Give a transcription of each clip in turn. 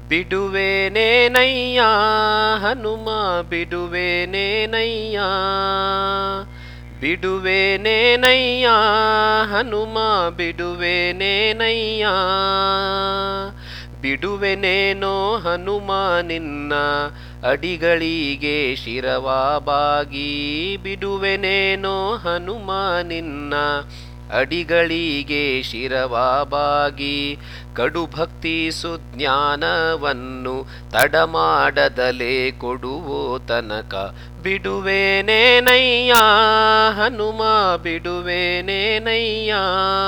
ಬಿಡುವೇನೇನಯ್ಯ ಹನುಮ ಬಿಡುವೇನೇನಯ್ಯ ಬಿಡುವೇನೇನಯ್ಯ ಹನುಮ ಬಿಡುವೇನೇನಯ್ಯ ಬಿಡುವೆನೇನೋ ಹನುಮ ನಿನ್ನ ಅಡಿಗಳಿಗೆ ಶಿರವಾಬಾಗಿ ಬಿಡುವೆನೇನೋ ಹನುಮ ನಿನ್ನ ಅಡಿಗಳಿಗೆ ಶಿರವಾಬಾಗಿ ಕಡು ಭಕ್ತಿ ಸುಜ್ಞಾನವನ್ನು ತಡಮಾಡದಲೇ ಕೊಡುವೋ ತನಕ ಬಿಡುವೇನೇನಯ್ಯ ಹನುಮ ಬಿಡುವೇನೇನಯ್ಯ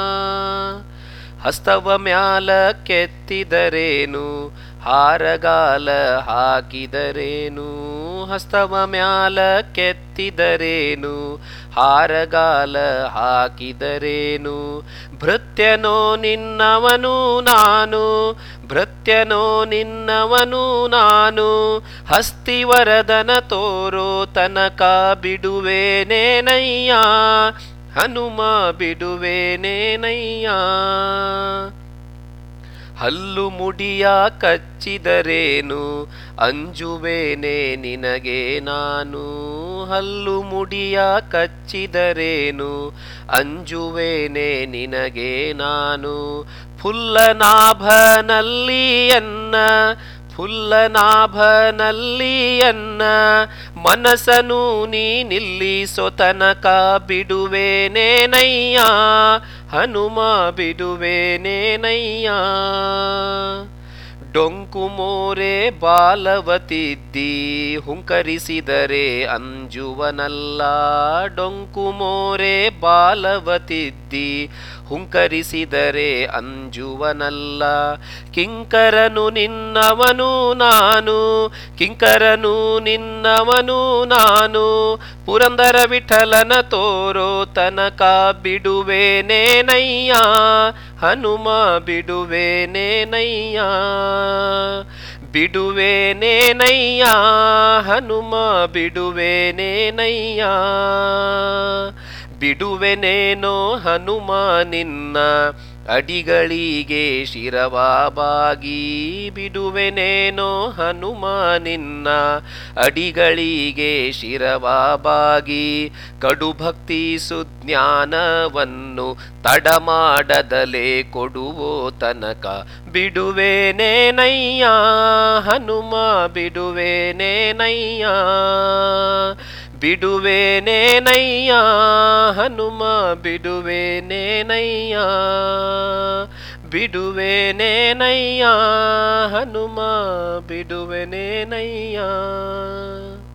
ಹಸ್ತವ ಮ್ಯಾಲ ಕೆತ್ತಿದರೇನು ಹಾರಗಾಲ ಹಾಕಿದರೇನು ಹಸ್ತವ ಮ್ಯಾಲ ಕೆತ್ತಿದರೇನು ಹಾರಗಾಲ ಹಾಕಿದರೇನು ಭೃತ್ಯನೋ ನಿನ್ನವನು ನಾನು ಭೃತ್ಯನೋ ನಿನ್ನವನು ನಾನು ಹಸ್ತಿವರದನ ತೋರೋ ತನಕ ಬಿಡುವೇನೇನಯ್ಯ ಹನುಮ ಬಿಡುವೇನೇನಯ್ಯ ಹಲ್ಲು ಮುಡಿಯ ಕಚ್ಚಿದರೇನು ಅಂಜುವೇನೆ ನಿನಗೆ ನಾನು ಹಲ್ಲು ಮುಡಿಯ ಕಚ್ಚಿದರೇನು ಅಂಜುವೇನೆ ನಿನಗೆ ನಾನು ಫುಲ್ಲನಾಭನಲ್ಲಿಯನ್ನ ಫುಲ್ಲನಾಭನಲ್ಲಿಯನ್ನ ಮನಸನು ನೀ ನಿಲ್ಲಿಸೋ ತನಕ ಬಿಡುವೇನೇನಯ್ಯ ಹನುಮ ಬಿಡುವೇನೇನಯ್ಯ ಡೊಂಕು ಮೋರೆ ಬಾಲವತಿದ್ದಿ ಹುಂಕರಿಸಿದರೆ ಅಂಜುವನಲ್ಲ ಡೊಂಕು ಮೋರೆ ಬಾಲವತಿದ್ದಿ ಹುಂಕರಿಸಿದರೆ ಅಂಜುವನಲ್ಲ ಕಿಂಕರನು ನಿನ್ನವನು ನಾನು ಕಿಂಕರನು ನಿನ್ನವನು ನಾನು ಪುರಂದರ ವಿಠಲನ ತೋರೋ ತನಕ ಬಿಡುವೇನೇನಯ್ಯ ಹನುಮ ಬಿಡುವೇನೇನಯ್ಯ ಬಿಡುವೇನೇನಯ್ಯ ಹನುಮ ಬಿಡುವೇನೇನಯ್ಯ ಬಿಡುವೆನೇನೋ ಹನುಮ ನಿನ್ನ ಅಡಿಗಳಿಗೆ ಶಿರವಾಬಾಗಿ ಬಿಡುವೆನೇನೋ ಹನುಮ ನಿನ್ನ ಅಡಿಗಳಿಗೆ ಶಿರವಾಬಾಗಿ ಕಡು ಭಕ್ತಿ ಸುಜ್ಞಾನವನ್ನು ತಡಮಾಡದಲೇ ಕೊಡುವೋ ತನಕ ಬಿಡುವೇನೇನಯ್ಯ ಹನುಮ ಬಿಡುವೇನೇನಯ್ಯ ಬಿಡುವೇನೇನಯ್ಯ ಹನುಮ ಬಿಡುವೇನೇನಯ್ಯ ಬಿಡುವೇನೇನಯ್ಯ ಹನುಮ ಬಿಡುವೆನೇನಯ್ಯ